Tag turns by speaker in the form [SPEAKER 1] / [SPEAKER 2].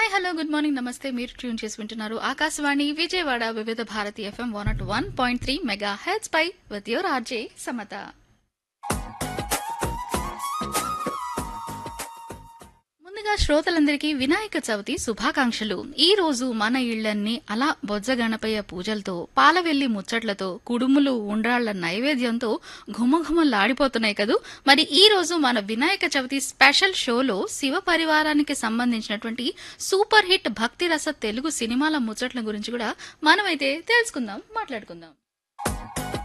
[SPEAKER 1] hi hello good morning నమస్తే మీరు tune చేసి వింటున్నారు Akashvani Vijayawada Vividh Bharati FM one nought one point three mega heads పై విత్ యువర్ ఆర్జే సమత ముందుగా శ్రోతలందరికీ వినాయక చవితి శుభాకాంక్షలు ఈ రోజు మన ఇళ్లన్నీ అలా బొజ్జ గణపయ్య పూజలతో పాలవెల్లి ముచ్చట్లతో కుడుములు ఉండ్రాళ్ల నైవేద్యంతో ఘుమఘుమలాడిపోతున్నాయి కదూ మరి ఈ రోజు మన వినాయక చవితి స్పెషల్ షోలో శివ పరివారానికి సంబంధించినటువంటి సూపర్ హిట్ భక్తి రస తెలుగు సినిమాల ముచ్చట్ల గురించి కూడా మనమైతే తెలుసుకుందాం మాట్లాడుకుందాం